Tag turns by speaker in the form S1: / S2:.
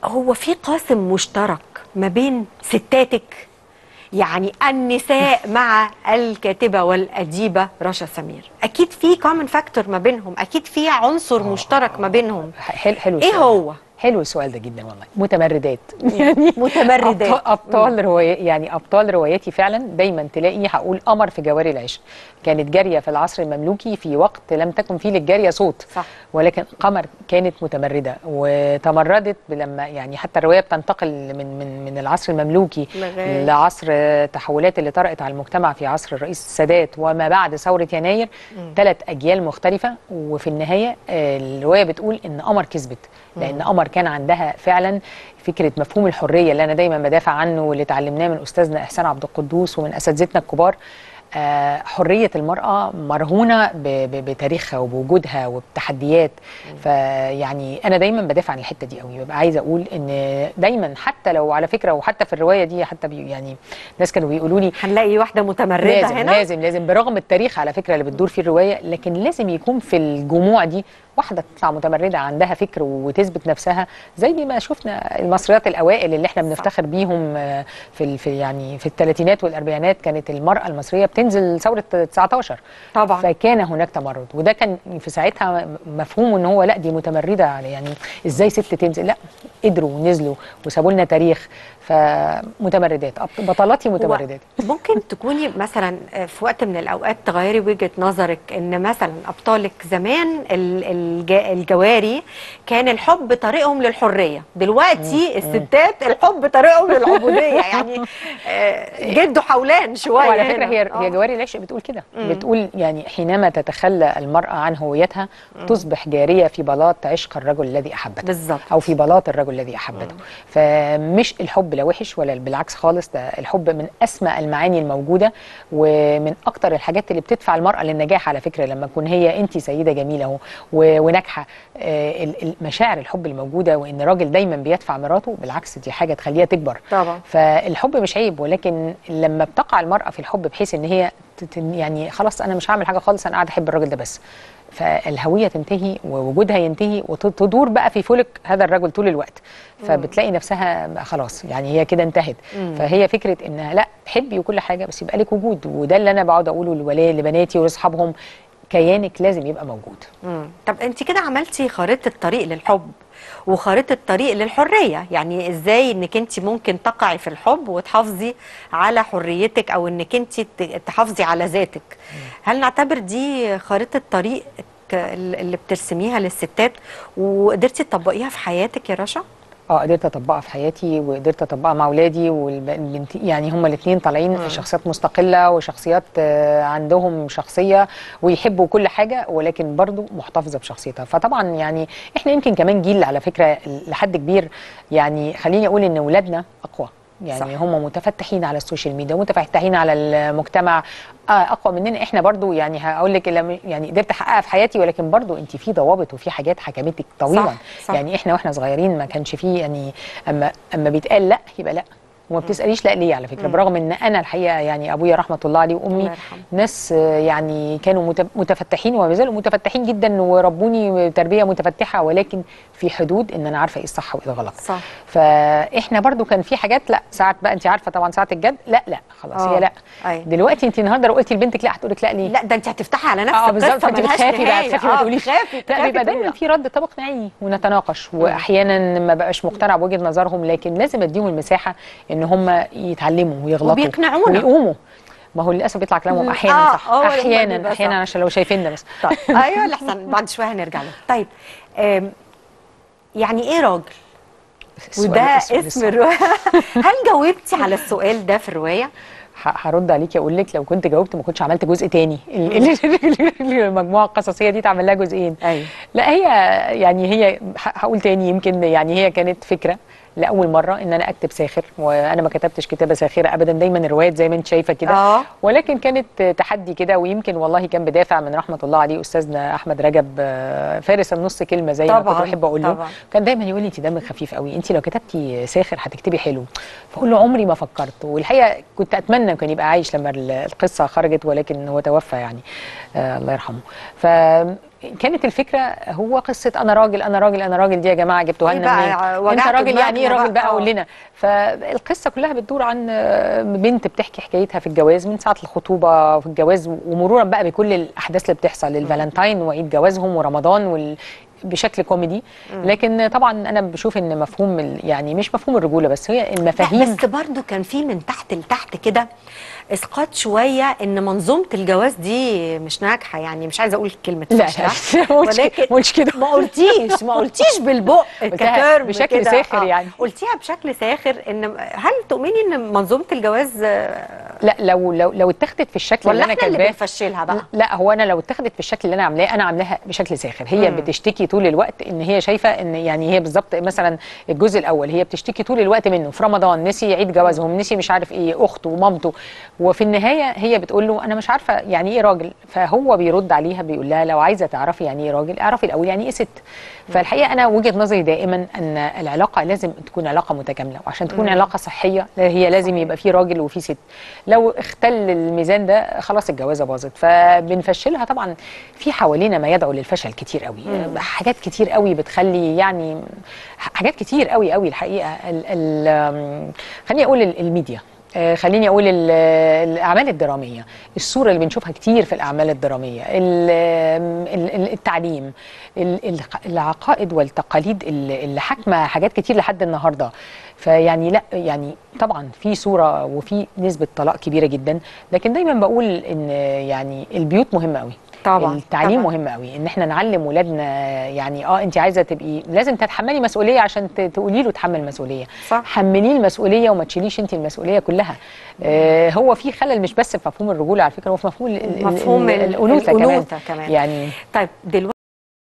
S1: هو في قاسم مشترك ما بين ستاتك يعني النساء مع الكاتبة والأديبة رشا سمير أكيد في كومن فاكتور ما بينهم أكيد في عنصر مشترك ما بينهم
S2: حلو حلو
S1: إيه
S2: السؤال
S1: هو؟
S2: ده. حلو السؤال ده جدا والله متمردات يعني
S1: متمردات.
S2: أبطال, ابطال رواية يعني ابطال رواياتي فعلا دايما تلاقي هقول قمر في جواري العشق كانت جاريه في العصر المملوكي في وقت لم تكن فيه للجاريه صوت
S1: صح.
S2: ولكن قمر كانت متمرده وتمردت لما يعني حتى الروايه بتنتقل من من من العصر المملوكي
S1: لغاية.
S2: لعصر التحولات اللي طرأت على المجتمع في عصر الرئيس السادات وما بعد ثوره يناير ثلاث اجيال مختلفه وفي النهايه آه، الروايه بتقول ان قمر كسبت لان قمر كان عندها فعلا فكره مفهوم الحريه اللي انا دايما بدافع عنه واللي اتعلمناه من استاذنا احسان عبد القدوس ومن اساتذتنا الكبار آه، حريه المراه مرهونه ب- ب- بتاريخها وبوجودها وبتحديات فيعني انا دايما بدافع عن الحته دي قوي ببقى عايزه اقول ان دايما حتى لو على فكره وحتى في الروايه دي حتى بي يعني ناس كانوا بيقولوا لي
S1: هنلاقي واحدة متمردة
S2: لازم
S1: هنا
S2: لازم لازم برغم التاريخ على فكره اللي بتدور فيه الروايه لكن لازم يكون في الجموع دي واحده تطلع متمرده عندها فكر وتثبت نفسها زي ما شفنا المصريات الاوائل اللي احنا بنفتخر بيهم آه، في ال- في يعني في الثلاثينات والاربعينات كانت المراه المصريه بتنزل ثوره 19
S1: طبعا
S2: فكان هناك تمرد وده كان في ساعتها مفهوم ان هو لا دي متمرده على- يعني ازاي ست تنزل لا قدروا ونزلوا وسابوا لنا تاريخ فمتمردات أب- بطلاتي متمردات
S1: ممكن تكوني مثلا في وقت من الاوقات تغيري وجهه نظرك ان مثلا ابطالك زمان ال- الج- الجواري كان الحب طريقهم للحريه دلوقتي الستات الحب طريقهم للعبوديه يعني آه، جدوا حولان شويه
S2: وعلى فكره
S1: هنا.
S2: هي
S1: آه.
S2: هي جواري العشق بتقول كده بتقول يعني حينما تتخلى المراه عن هويتها تصبح جاريه في بلاط عشق الرجل الذي احبته
S1: بالظبط.
S2: او في بلاط الرجل الذي احبته فمش الحب لا وحش ولا بالعكس خالص ده الحب من اسمى المعاني الموجوده ومن اكتر الحاجات اللي بتدفع المراه للنجاح على فكره لما تكون هي انت سيده جميله اهو و- وناجحه آه، ال- ال- مشاعر الحب الموجوده وان راجل دايما بيدفع مراته بالعكس دي حاجه تخليها تكبر
S1: طبعا
S2: فالحب مش عيب ولكن لما بتقع المرأة في الحب بحيث ان هي تت- يعني خلاص انا مش هعمل حاجة خالص انا قاعدة احب الراجل ده بس فالهوية تنتهي ووجودها ينتهي وتدور بقى في فلك هذا الرجل طول الوقت فبتلاقي نفسها بقى خلاص يعني هي كده انتهت فهي فكرة انها لا حبي وكل حاجة بس يبقى لك وجود وده اللي انا بقعد اقوله لولا- لبناتي ولاصحابهم كيانك لازم يبقى موجود
S1: مم. طب انت كده عملتي خريطه طريق للحب وخريطه طريق للحريه يعني ازاي انك انت ممكن تقعي في الحب وتحافظي على حريتك او انك انت ت- تحافظي على ذاتك هل نعتبر دي خريطه طريق ك- اللي بترسميها للستات وقدرتي تطبقيها في حياتك يا رشا
S2: اه قدرت اطبقها في حياتي وقدرت اطبقها مع اولادي والبنت يعني هما الاثنين طالعين شخصيات مستقله وشخصيات آه، عندهم شخصيه ويحبوا كل حاجه ولكن برضو محتفظه بشخصيتها فطبعا يعني احنا يمكن كمان جيل على فكره لحد كبير يعني خليني اقول ان اولادنا اقوى يعني
S1: صح.
S2: صح. هم متفتحين على السوشيال ميديا متفتحين على المجتمع آه اقوى مننا احنا برضو يعني هقول لك لما- يعني قدرت احققها في حياتي ولكن برضو انت في ضوابط وفي حاجات حكمتك طويلا
S1: صح، صح.
S2: يعني احنا واحنا صغيرين ما كانش فيه يعني اما اما بيتقال لا يبقى لا وما بتساليش لا ليه على فكره برغم ان انا الحقيقه يعني ابويا رحمه الله عليه
S1: الله
S2: وامي
S1: يرحمه.
S2: ناس آه، يعني كانوا مت- متفتحين وما زالوا متفتحين جدا وربوني تربيه متفتحه ولكن في حدود ان انا عارفه ايه الصح وايه الغلط
S1: صح
S2: فاحنا برضو كان في حاجات لا ساعات بقى انت عارفه طبعا ساعه الجد لا لا خلاص
S1: آه،
S2: هي لا
S1: أيوة.
S2: دلوقتي انت النهارده لو قلتي لبنتك لا هتقول لك لا ليه
S1: لا ده انت هتفتحي على نفسك
S2: اه بالظبط
S1: قصة
S2: فانت
S1: ملهاش
S2: بتخافي بقى
S1: نهاية.
S2: تخافي ما
S1: آه،
S2: تقوليش
S1: تخافي
S2: لا
S1: تخافي
S2: بيبقى
S1: تقولي
S2: دايما في رد طب اقنعيه ونتناقش واحيانا ما بقاش مقتنع بوجهه نظرهم لكن لازم اديهم المساحه ان هم يتعلموا ويغلطوا
S1: وبيقنعونا.
S2: ويقوموا ما هو للاسف بيطلع كلامهم احيانا
S1: آه،
S2: صح
S1: هو لما بيبقى
S2: احيانا
S1: صح.
S2: احيانا عشان لو شايفيننا بس
S1: طيب ايوه اللي احسن بعد شويه هنرجع له طيب آم، يعني ايه راجل
S2: السؤال-
S1: وده
S2: السؤال
S1: اسم
S2: الصعب.
S1: الروايه هل جاوبتي على السؤال ده في الروايه
S2: ه- هرد عليكي اقول لك لو كنت جاوبت ما كنتش عملت جزء تاني ال- ال- المجموعه القصصيه دي اتعمل لها جزئين
S1: أيوة.
S2: لا هي يعني هي ه- هقول تاني يمكن يعني هي كانت فكره لاول مره ان انا اكتب ساخر وانا ما كتبتش كتابه ساخره ابدا دايما الروايات زي ما انت شايفه كده
S1: آه.
S2: ولكن كانت تحدي كده ويمكن والله كان بدافع من رحمه الله عليه استاذنا احمد رجب آه، فارس النص كلمه زي ما كنت
S1: طبعاً،
S2: بحب اقول له
S1: طبعاً.
S2: كان دايما يقول لي انت دمك خفيف قوي انت لو كتبتي ساخر هتكتبي حلو فاقول له عمري ما فكرت والحقيقه كنت اتمنى كان يبقى عايش لما ال- القصه خرجت ولكن هو توفى يعني آه الله يرحمه ف كانت الفكره هو قصه انا راجل انا راجل انا راجل دي يا جماعه جبتوها
S1: إيه
S2: لنا
S1: بقى،
S2: منين؟ انت
S1: وجعتوا
S2: راجل يعني ايه
S1: دماغنا
S2: راجل
S1: بقى،
S2: بقى
S1: آه.
S2: قول لنا فالقصه كلها بتدور عن آه، بنت بتحكي حكايتها في الجواز من ساعه الخطوبه في الجواز ومرورا بقى بكل الاحداث اللي بتحصل الفالنتاين وعيد جوازهم ورمضان وال بشكل كوميدي لكن طبعا انا بشوف ان مفهوم ال- يعني مش مفهوم الرجوله بس هي
S1: لا
S2: المفاهيم
S1: بس برضو كان في من تحت لتحت كده اسقاط شويه ان منظومه الجواز دي مش ناجحه يعني مش عايزه اقول كلمه
S2: لا
S1: فاشله
S2: لا مش كده- مش كده
S1: ما قلتيش ما قلتيش بالبق
S2: قلتها
S1: كترم
S2: بشكل
S1: كده.
S2: ساخر يعني.
S1: قلتيها بشكل ساخر ان هل تؤمني ان منظومه الجواز آه،
S2: لا لو لو لو اتخذت في الشكل
S1: ولا
S2: اللي انا
S1: احنا اللي
S2: كاتباه
S1: بنفشلها بقى
S2: لا هو انا لو اتخذت في الشكل اللي انا عاملاه انا عاملاها بشكل ساخر هي
S1: مم.
S2: بتشتكي طول الوقت ان هي شايفه ان يعني هي بالظبط مثلا الجزء الاول هي بتشتكي طول الوقت منه في رمضان نسي عيد جوازهم نسي مش عارف ايه اخته ومامته وفي النهايه هي بتقول له انا مش عارفه يعني ايه راجل فهو بيرد عليها بيقول لها لو عايزه تعرفي يعني ايه راجل اعرفي الاول يعني ايه ست فالحقيقه انا وجهه نظري دائما ان العلاقه لازم تكون علاقه متكامله وعشان تكون
S1: مم.
S2: علاقه صحيه هي لازم يبقى في راجل وفي ست لو اختل الميزان ده خلاص الجوازه باظت فبنفشلها طبعا في حوالينا ما يدعو للفشل كتير قوي
S1: مم.
S2: حاجات كتير قوي بتخلي يعني حاجات كتير قوي قوي الحقيقه ال ال آم، خليني اقول ال- الميديا آه، خليني اقول ال- الاعمال الدراميه الصوره اللي بنشوفها كتير في الاعمال الدراميه ال- آم، ال- ال- التعليم ال- ال- العقائد والتقاليد اللي اللي حاكمه حاجات كتير لحد النهارده فيعني لا يعني طبعا في صوره وفي نسبه طلاق كبيره جدا لكن دايما بقول ان يعني البيوت مهمه قوي
S1: طبعا
S2: التعليم
S1: طبعا.
S2: مهم قوي ان احنا نعلم ولادنا يعني اه انت عايزه تبقي لازم تتحملي مسؤوليه عشان ت- تقولي له تحمل مسؤوليه
S1: صح.
S2: حمليه المسؤوليه وما تشيليش انت المسؤوليه كلها آه هو في خلل مش بس في مفهوم الرجوله على فكره هو في مفهوم ال- ال-
S1: مفهوم
S2: ال-
S1: ال-
S2: الانوثه كمان
S1: الأنوثة كمان.
S2: يعني
S1: طيب دلوقتي